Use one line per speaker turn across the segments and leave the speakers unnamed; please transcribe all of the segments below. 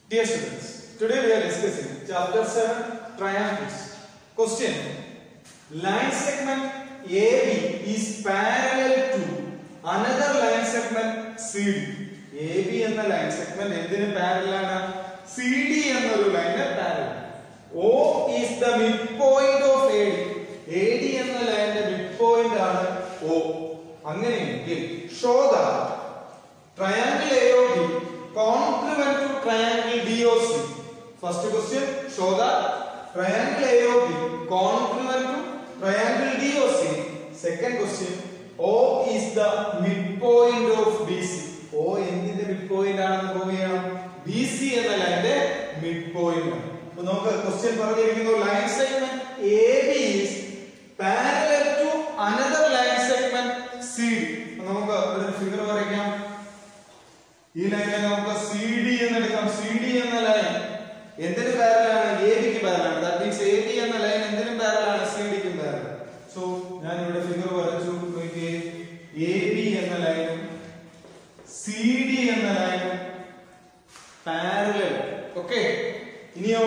Dear students, today we are discussing chapter 7 triangles. Question Line segment AB is parallel to another line segment CD. AB എന്ന line segment എന്തിന് parallel ആണ് CD എന്നൊരു ലൈന് parallel O is the midpoint of AD. AD എന്ന ലൈനിന്റെ mid point ആണ് O. അങ്ങനെയെങ്കിൽ show that triangle AOB congruent to triangle DOC. First question, show that triangle AOB congruent to triangle DOC. Second question, O is the midpoint of BC. O എന്തിന്റെ midpoint ആണെന്ന് prove ചെയ്യണം BC എന്ന ലൈനിന്റെ midpoint ആണ് അപ്പൊ നമുക്ക് question പറഞ്ഞിരിക്കുന്നു line segment AB is parallel to another line segment CD. അപ്പൊ നമുക്ക് ഒരു ഫിഗർ വരയ്ക്കാം ഈ ലൈനെ നമുക്ക് സി ഡി എന്ന് എടുക്കാം സി ഡി എന്ന ലൈൻ എന്തിന് പാരലാണ് എ ബിക്ക് പാരലാണ് ദാറ്റ് മീൻസ് എ ബി എന്ന ലൈൻ എന്തിനും പാരലാണ് സി ഡിക്കും പാരലാണ് സോ ഞാൻ ഇവിടെ ഫിഗർ വരച്ചു നോക്കിയേ എ ബി എന്ന ലൈനും സി ഡി എന്ന ലൈനും പാരലൽ ഓക്കെ ഇനിയോ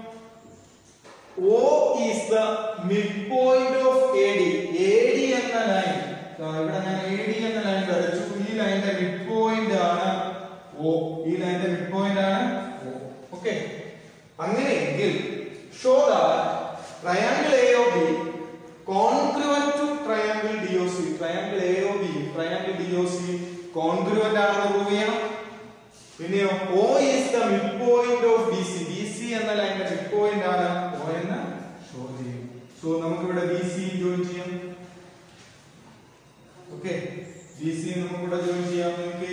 O is the midpoint of AD. AD എന്ന ലൈൻ ഇവിടെ ഞാൻ AD എന്ന ലൈൻ വരച്ചു ഈ ലൈനിന്റെ മിഡ് പോയിന്റ് ആണ് O ഈ ലൈനിന്റെ മിഡ് പോയിന്റ് ആണ് O ഓക്കെ അങ്ങനെയെങ്കിൽ show triangle A O B congruent to triangle D O C triangle A O B triangle D O C congruent ആണെന്ന് പ്രൂവ് ചെയ്യണം പിന്നെയോ O is the midpoint of BC BC എന്ന ലൈനിന്റെ mid point ആണ് O എന്ന് show ചെയ്യും so നമുക്ക് ഇവിടെ BC ജോയിൻ ചെയ്യാം ഓക്കെ BC നമുക്ക് ഇവിടെ ജോയിൻ ചെയ്യാം നോക്കിയേ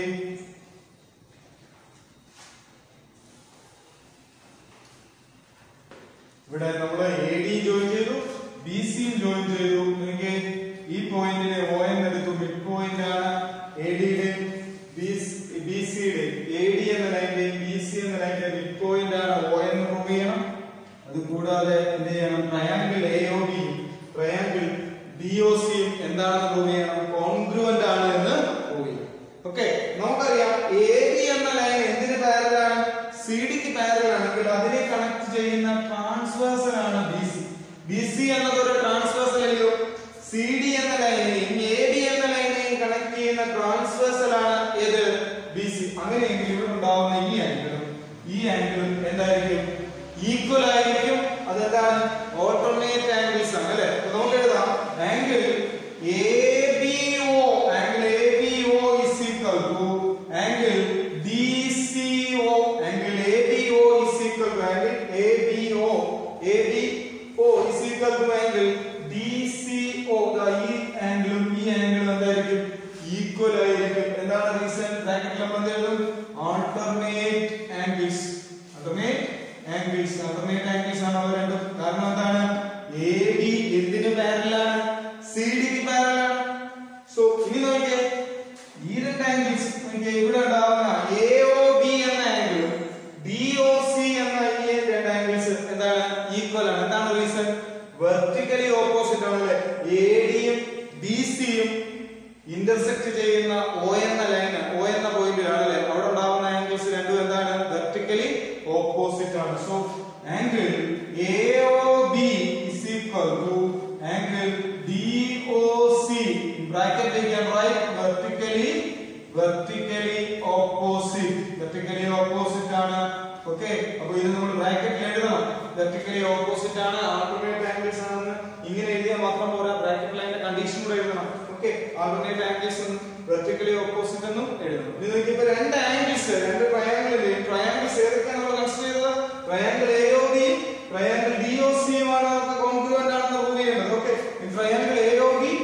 ഇവിടെ നമ്മൾ എ ഡി ജോയിൻ ചെയ്തു ബി സിയും ജോയിൻ ചെയ്തു എനിക്ക് ഈ പോയിന്റിനെ ഒ എന്ന് എടുത്തു മിഡ് പോയിന്റ് ആണ് എ ഡിയുടെ ബി സിയുടെ എ ഡി എന്ന ലൈനിന്റെയും ബി സി എന്ന ലൈനിന്റെ മിഡ് പോയിന്റ് ആണ് ഒ എന്ന് പ്രൂവ് ചെയ്യണം അത് കൂടാതെ എന്ത് ചെയ്യണം triangle A O B triangle D O സിയും എന്താണെന്ന് പ്രൂവ് ചെയ്യണം കോൺഗ്രുവന്റ് ആണ് എന്ന് പ്രൂവ് ചെയ്യണം ഓക്കെ നമുക്കറിയാം എ ബി എന്ന ലൈൻ എന്തിന് പാരലാണ് സി ഡിക്ക് പാരൽ ആണെങ്കിൽ അതിനെ കണക്ട് ചെയ്യുന്ന ട്രാൻസ്വേഴ്സൽ ആണ് ബി സി ബി സി എന്നത് ഒരു ട്രാൻസ്വേഴ്സൽ അല്ലയോ സി ഡി എന്ന ലൈനെയും എ ബി എന്ന ലൈനെയും കണക്ട് ചെയ്യുന്ന ട്രാൻസ്വേഴ്സൽ ആണ് ഏത് ബി സി അങ്ങനെയെങ്കിൽ ഇവിടെ ഉണ്ടാവുന്ന ഈ ആംഗിളും ഈ ആംഗിളും എന്തായിരിക്കും ഈക്വൽ ആയിരിക്കും അതെന്താണ് ഓൾട്ടർനേറ്റ് ആംഗിൾസ് ആണ് അല്ലെ അപ്പൊ നമുക്ക് എഴുതാം angle A B O angle A B O is equal to angle D C O angle A B O is equal to angle A B O A B O is equal to angle D C O ഈ ആംഗിളും ഈ ആംഗിളും എന്തായിരിക്കും equal ആയിരിക്കും എന്താണ് reason ബ്രാക്കറ്റിൽ നമ്മൾ എന്ത് എഴുതും alternate angles alternate angles alternate angles ആണ് അവ രണ്ടും കാരണം എന്താണ് എ ബി എന്തിന് പാരലാണ് സി ഡിക്ക് പാരലാണ് സോ ഇനി നോക്കിയേ ഈ രണ്ട് ആംഗിൾസ് നോക്കിയേ ഇവിടെ ഉണ്ടാവുന്ന എ ഒ ബി എന്ന ആംഗിളും ഡി ഒ സി എന്ന ഈ രണ്ട് ആംഗിൾസ് എന്താണ് ഈക്വൽ ആണ് എന്താണ് റീസൺ വെർട്ടിക്കലി ഓപ്പോസിറ്റ് ആണല്ലേ എ ഡിയും ബി സിയും ഇന്റർസെക്ട് ചെയ്യുന്ന ഒ എന്ന ലൈൻ ഒ എന്ന പോയിന്റിലാണ് അല്ലെ അവിടെ ഉണ്ടാവുന്ന ആംഗിൾസ് രണ്ടും എന്താണ് വെർട്ടിക്കലി ഓപ്പോസിറ്റ് ആണ് so angle A O B is equal to angle D O C bracket we can write vertically vertically opposite vertically opposite ആണ് ഓക്കെ അപ്പൊ ഇത് നമ്മൾ ബ്രാക്കറ്റിൽ എഴുതണം വെർട്ടിക്കലി ഓപ്പോസിറ്റ് ആണ് ആൾട്ടർനേറ്റ് ആംഗിൾസ് ആണെന്ന് ഇങ്ങനെ എഴുതിയാൽ മാത്രം പോരാ ബ്രാക്കറ്റിൽ അതിന്റെ കണ്ടീഷൻ കൂടെ എഴുതണം ഓക്കെ ആൾട്ടർനേറ്റ് ആംഗിൾസ് എന്നും വെർട്ടിക്കലി ഓപ്പോസിറ്റ് എന്നും എഴുതണം ഇത് നോക്കിയപ്പോ രണ്ട് ആംഗിൾസ് രണ്ട് ട്രയാംഗിളിലെ ട്രയാംഗിൾസ് ഏതൊക്കെയാണ് നമ്മൾ കൺസിഡർ ചെയ്തത് triangle A O B triangle D O സിയും ആണ് നമുക്ക് കോൺഗ്രുവന്റ് ആണെന്ന് പ്രൂവ് ചെയ്യേണ്ടത് okay triangle A O B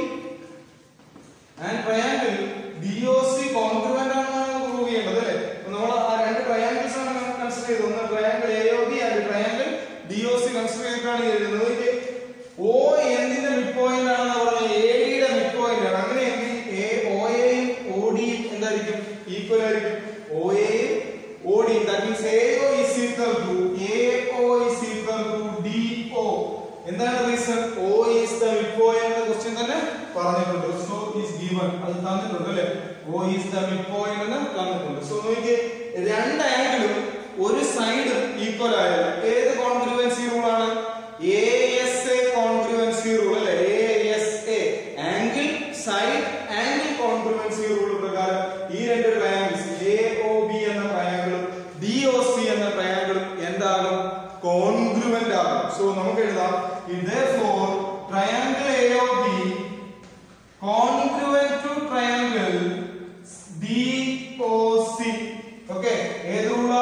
and triangle D O C congruent ആണെന്നാണ് നമുക്ക് പ്രൂവ് ചെയ്യേണ്ടത് അല്ലേ അപ്പൊ നമ്മൾ ആ രണ്ട് ട്രയാംഗിൾസ് ആണ് കൺസിഡർ ചെയ്തത് ഒന്ന് triangle A O B and triangle D O C consider ചെയ്തിട്ടാണ് ഈ എഴുതുന്നത് നോക്കിയേ ഓ എന്തിന്റെ മിഡ് പോയിന്റ് ആണെന്ന് പറഞ്ഞാൽ എ ഡിയുടെ മിഡ് പോയിന്റ് ആണ് അങ്ങനെയെങ്കിൽ എ ഒ എയും ഒ ഡിയും എന്തായിരിക്കും ഈക്വൽ ആയിരിക്കും ഒ എയും ഒ ഡിയും that means A O is equal to A O is equal to D O എന്താണ് reason O is the mid point എന്ന ക്വസ്റ്റ്യൻ തന്നെ പറഞ്ഞിട്ടുണ്ട് സോ ഈസ് ഗിവൺ അത് തന്നിട്ടുണ്ട് അല്ലേ O is the mid point എന്ന് തന്നിട്ടുണ്ട് സോ നോക്കിയേ രണ്ട് ആംഗിളും ഒരു സൈഡ് ഈക്വൽ ആയത് ഏത് കോൺഗ്രുവൻസി റൂൾ ആണ് A S A congruency rule അല്ലെ A S A angle side angle congruency rule പ്രകാരം ഈ രണ്ട് ട്രയാങ്കിൾസ് എ ഒ ബി എന്ന ട്രയാങ്കിളും ഡി ഒ സി എന്ന ട്രയാങ്കിളും എന്താകും കോൺഗ്രുവന്റ് ആകും സോ നമുക്ക് എഴുതാം therefore triangle AOB congruent to triangle DOC okay ഏതുള്ള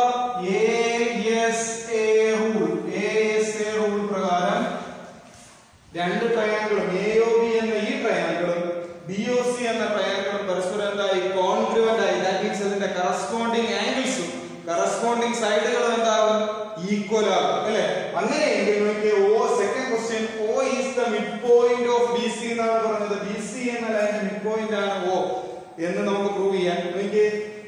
ASA rule ASA rule പ്രകാരം രണ്ട് ട്രയാങ്കിളും AOB എന്ന ഈ ട്രയാങ്കിളും BOC എന്ന ട്രയാങ്കിളും പരസ്പരം എന്തായി കോൺഗ്രുവന്റ് ആയി ദാറ്റ് മീൻസ് അതിന്റെ കറസ്പോണ്ടിങ് ആംഗിൾസും കറസ്പോണ്ടിങ് സൈഡുകളും എന്താകും ഈക്വൽ ആകും അല്ലെ അങ്ങനെയെങ്കിൽ നോക്കിയേ O second question O is the mid point of B C എന്നാണ് പറഞ്ഞത് ബി സി എന്ന ലൈനിന്റെ മിഡ് പോയിന്റ് ആണ് ഓ എന്ന് നമുക്ക് പ്രൂവ് ചെയ്യാൻ നോക്കിയേ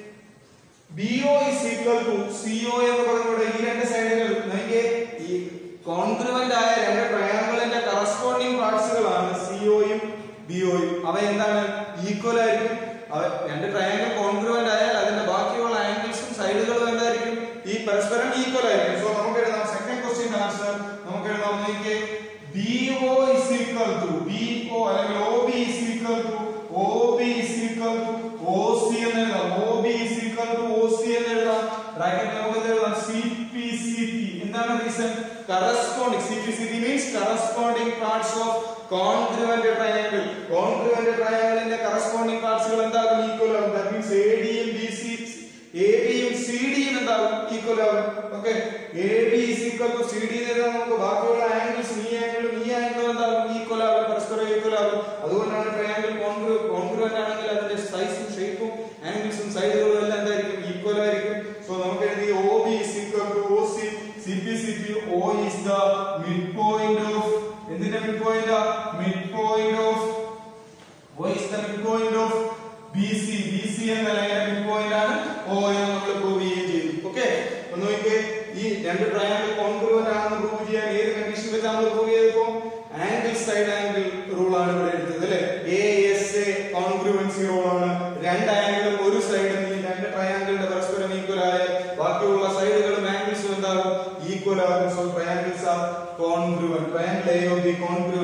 B O is equal to C O എന്ന് പറഞ്ഞുകൊണ്ട് ഈ രണ്ട് സൈഡുകൾ നോക്കിയേ ഈ കോൺഗ്രുവന്റ് ആയ രണ്ട് ട്രയാങ്കിളിന്റെ കറസ്പോണ്ടിങ് പാർട്സുകളാണ് സി ഒയും ബി ഒയും അവ എന്താണ് ഈക്വൽ ആയിരിക്കും അവ രണ്ട് ട്രയാങ്കിൾ കോൺഗ്രുവന്റ് ആയാൽ അതിന്റെ ബാക്കിയുള്ള ആംഗിൾസും സൈഡുകളും എന്തായിരിക്കും ഈ പരസ്പരം ഈക്വൽ ആയിരിക്കും സോ നമുക്ക് എഴുതാം സെക്കൻഡ് ക്വസ്റ്റ്യൻ ആൻസർ നമുക്ക് എഴുതാം നോക്കിയേ B O is equal to B O അല്ലെങ്കിൽ O B is equal to O B is equal to O C എന്ന് എഴുതാം O B is equal to O C എന്ന് എഴുതാം ബ്രാക്കറ്റിൽ നമുക്ക് എന്ത് എഴുതാം സി പി സി ടി എന്താണ് reason corresponding C P C T means corresponding parts of congruent triangle congruent ട്രയാങ്കിളിന്റെ കറസ്പോണ്ടിങ് പാർട്സുകൾ എന്താകും ഈക്വൽ ആകും ദാറ്റ് മീൻസ് എ ഡിയും ബി സി എ ബിയും സി ഡിയും എന്താകും ഈക്വൽ ആകും okay A B is equal to C D നമുക്ക് ബാക്കിയുള്ള ആംഗിൾസ് ഈ ആംഗിളും ഈ ആംഗിളും എന്താകും ഈക്വൽ ആകും പരസ്പരം ഈക്വൽ ആകും അതുകൊണ്ടാണ് ട്രയാങ്കിൾ കോൺഗ്രൂ കോൺഗ്രുവന്റ് ആണെങ്കിൽ അതിന്റെ സൈസും ഷേപ്പും ആംഗിൾസും സൈഡുകളും എല്ലാം എന്തായിരിക്കും ഈക്വൽ ആയിരിക്കും സോ നമുക്ക് എഴുതി O B is equal to O C C P C P O is the mid point of എന്തിന്റെ midpoint mid point of O is the midpoint of BC. BC എന്ന ലൈനിന്റെ mid point ആണ് O എന്ന് നമ്മൾ prove ചെയ്യുകയും ചെയ്തു. Okay? ഒന്ന് നോക്കിയേ ഈ രണ്ട് ട്രയാങ്കിൾ കോൺഗ്രുവന്റ് ആണെന്ന് പ്രൂവ് ചെയ്യാൻ ഏത് കണ്ടീഷൻ വെച്ചാണ് നമ്മൾ പ്രൂവ് ചെയ്തപ്പോൾ ആംഗിൾ സൈഡ് ആംഗിൾ റൂൾ ആണ് ഇവിടെ എടുത്തത് അല്ലേ A S A congruency rule ആണ് രണ്ട് ആംഗിളും ഒരു സൈഡും ഈ രണ്ട് ട്രയാങ്കിളിന്റെ പരസ്പരം ഈക്വൽ ആയ ബാക്കിയുള്ള സൈഡുകളും ആംഗിൾസും എന്താകും ഈക്വൽ ആകും so triangles are congruent triangle A of B congruent